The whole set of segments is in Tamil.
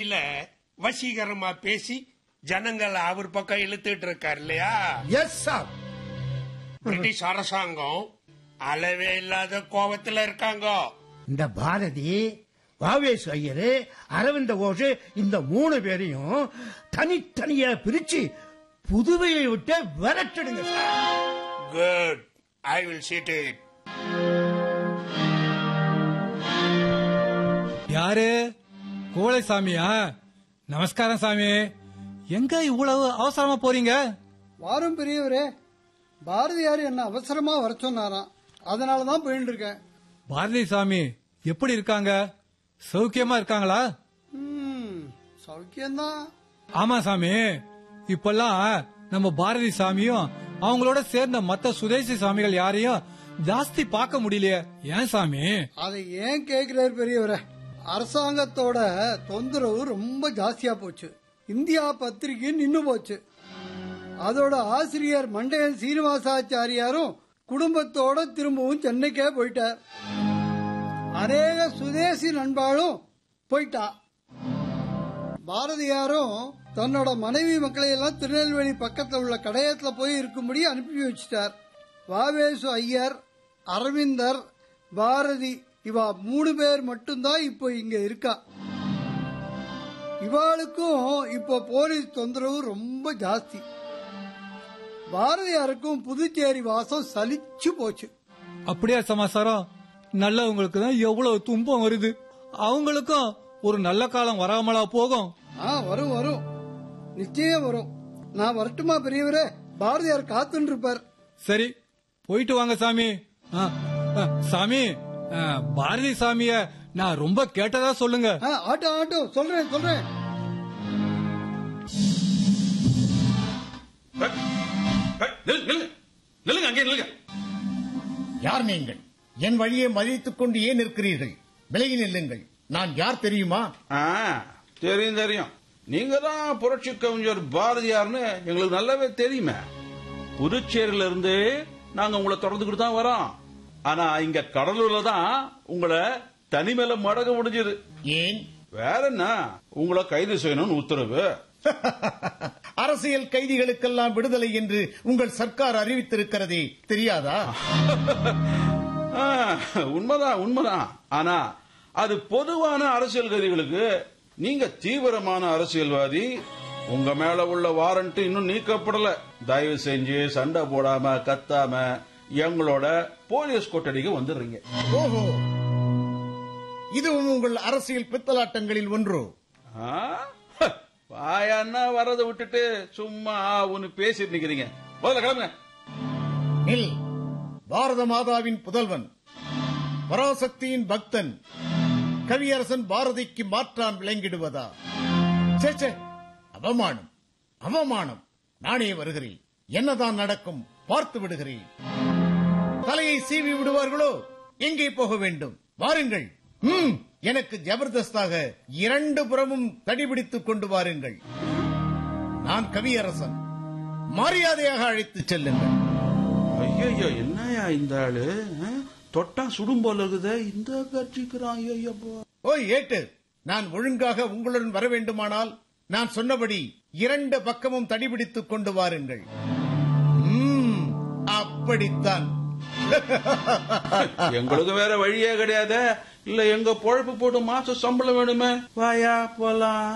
முறையில வசீகரமா பேசி ஜனங்களை அவர் பக்கம் இழுத்துட்டு இருக்காரு இல்லையா எஸ் சார் பிரிட்டிஷ் அரசாங்கம் அளவே இல்லாத கோபத்துல இருக்காங்க இந்த பாரதி வாவேஸ் ஐயரு அரவிந்த கோஷ் இந்த மூணு பேரையும் தனித்தனியா பிரிச்சு புதுவையை விட்டு விரட்டிடுங்க sir good I will seat it யாரு கோழை சாமியா நமஸ்காரம் சாமி எங்க இவ்வளவு அவசரமா போறீங்க வாரும் பெரியவரே பாரதியார் என்ன அவசரமா வர சொன்னாராம் அதனால தான் போயிட்டு இருக்கேன் பாரதி சாமி எப்படி இருக்காங்க சௌக்கியமா இருக்காங்களா ம், சௌக்கியம்தான் ஆமா சாமி இப்பெல்லாம் நம்ம பாரதி சாமியும் அவங்களோட சேர்ந்த மத்த சுதேசி சாமிகள் யாரையும் ஜாஸ்தி பார்க்க முடியலையே ஏன் சாமி அதை ஏன் கேட்கிறார் பெரியவரே அரசாங்கத்தோட தொந்தரவு ரொம்ப ஜாஸ்தியா போச்சு இந்தியா பத்திரிகை நின்னு போச்சு அதோட ஆசிரியர் மண்டையன் சீனிவாசாச்சாரியாரும் குடும்பத்தோட திரும்பவும் சென்னைக்கே போயிட்டார் அநேக சுதேசி நண்பாலும் போயிட்டா பாரதியாரும் தன்னோட மனைவி மக்களை எல்லாம் திருநெல்வேலி பக்கத்துல உள்ள கடையத்துல போய் இருக்கும்படி அனுப்பி வச்சிட்டார் வாவேசு ஐயர் அரவிந்தர் பாரதி இவா மூணு பேர் மட்டும்தான் இப்போ இங்க இருக்கா இவாளுக்கும் இப்போ போலீஸ் தொந்தரவு ரொம்ப ஜாஸ்தி பாரதியாருக்கும் புதுச்சேரி வாசம் சலிச்சு போச்சு அப்படியே சமாசாரம் நல்லவங்களுக்கு தான் எவ்வளவு துன்பம் வருது அவங்களுக்கும் ஒரு நல்ல காலம் வராமலா போகும் ஆ வரும் வரும் நிச்சயம் வரும் நான் வரட்டுமா பெரியவரே பாரதியார் காத்துன்னு இருப்பார் சரி போயிட்டு வாங்க சாமி ஆ, ஆ, சாமி ஆ, பாரதி சாமிய நான் ரொம்ப கேட்டதா சொல்லுங்க ஆ, ஆட்டோ ஆட்டோ சொல்றேன் சொல்றேன் நில்லு, நில்லு. நில்லுங்க அங்கே நில்லுங்க யார் நீங்கள் என் வழியை மதித்துக் கொண்டு ஏன் இருக்கிறீர்கள் விலகி நில்லுங்கள் நான் யார் தெரியுமா ஆ, தெரியும் தெரியும் நீங்க தான் புரட்சி கவிஞர் பாரதியார்னு எங்களுக்கு நல்லாவே தெரியுமே புதுச்சேரியில இருந்து நாங்க உங்களை தொடர்ந்துக்கிட்டு தான் வரோம் ஆனா இங்க கடலூர்ல தான் உங்களை தனிமையில மடக முடிஞ்சது ஏன் வேற என்ன உங்களை கைது செய்யணும்னு உத்தரவு அரசியல் கைதிகளுக்கெல்லாம் விடுதலை என்று உங்கள் சர்க்கார் அறிவித்திருக்கிறதே தெரியாதா ஆ, உண்மைதான் உண்மைதான் ஆனா அது பொதுவான அரசியல் கைதிகளுக்கு நீங்க தீவிரமான அரசியல்வாதி உங்க மேல உள்ள வாரண்ட் இன்னும் நீக்கப்படல தயவு செஞ்சு சண்டை போடாம கத்தாம எங்களோட போலீஸ் கொட்டடிக்கு வந்துடுறீங்க ஓஹோ இதுவும் உங்கள் அரசியல் பித்தலாட்டங்களில் ஒன்று ஆ? வாயான்னா வரதை விட்டுட்டு சும்மா ஒன்னு பேசிட்டு நிக்கிறீங்க முதல்ல கிளம்புங்க நில் பாரத மாதாவின் புதல்வன் பராசக்தியின் பக்தன் கவியரசன் பாரதிக்கு மாற்றான் விளங்கிடுவதா ச்சே, ச்சே அவமானம் அவமானம் நானே வருகிறேன் என்னதான் நடக்கும் பார்த்து விடுகிறேன் தலையை சீவி விடுவார்களோ எங்கே போக வேண்டும் வாருங்கள் ம், எனக்கு ஜபர்தஸ்தாக இரண்டு புறமும் தடிபிடித்துக் கொண்டு வாருங்கள் நான் கவியரசன் மரியாதையாக அழைத்துச் செல்லுங்கள் ஐயோ என்னயா இந்த ஆளு ஆ? தொட்டா சுடும் போல இருக்குதே இந்த கட்சிக்கிறான் ஐயோ ஓய் ஏட்டு நான் ஒழுங்காக உங்களுடன் வர வேண்டுமானால் நான் சொன்னபடி இரண்டு பக்கமும் தடிபிடித்துக் கொண்டு வாருங்கள் ம், அப்படித்தான் எங்களுக்கு வேற வழியே கிடையாது இல்ல எங்க பொழப்பு போட்டு மாசம் சம்பளம் வேணுமே வாயா போலாம்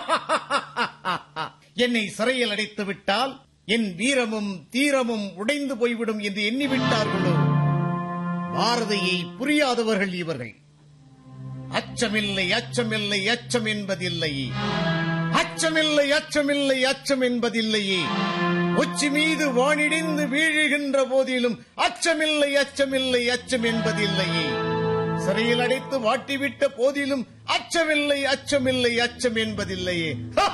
என்னை சிறையில் அடைத்து விட்டால் என் வீரமும் தீரமும் உடைந்து போய்விடும் என்று எண்ணிவிட்டார்களோ பாரதியை புரியாதவர்கள் இவர்கள் அச்சமில்லை அச்சமில்லை அச்சம் என்பதில்லையே அச்சமில்லை அச்சமில்லை அச்சம் என்பதில்லையே உச்சி மீது வானிடிந்து வீழுகின்ற போதிலும் அச்சமில்லை அச்சமில்லை அச்சம் என்பதில்லையே சிறையில் அடைத்து வாட்டிவிட்ட போதிலும் அச்சமில்லை அச்சமில்லை அச்சம் என்பதில்லையே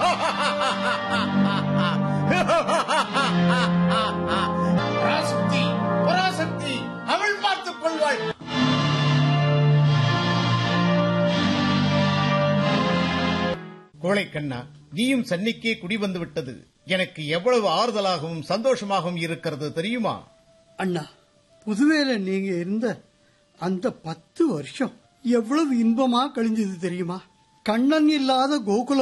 பராசக்தி பராசக்தி அவள் பார்த்துக் கொள்வாள் கோழைக்கண்ணா நீயும் சென்னைக்கே குடி வந்து விட்டது எனக்கு எவ்வளவு ஆறுதலாகவும் சந்தோஷமாகவும் இருக்கிறது தெரியுமா அண்ணா புதுவேல நீங்க இருந்த அந்த பத்து வருஷம் எவ்வளவு இன்பமா கழிஞ்சது தெரியுமா கண்ணன் இல்லாத கோகுல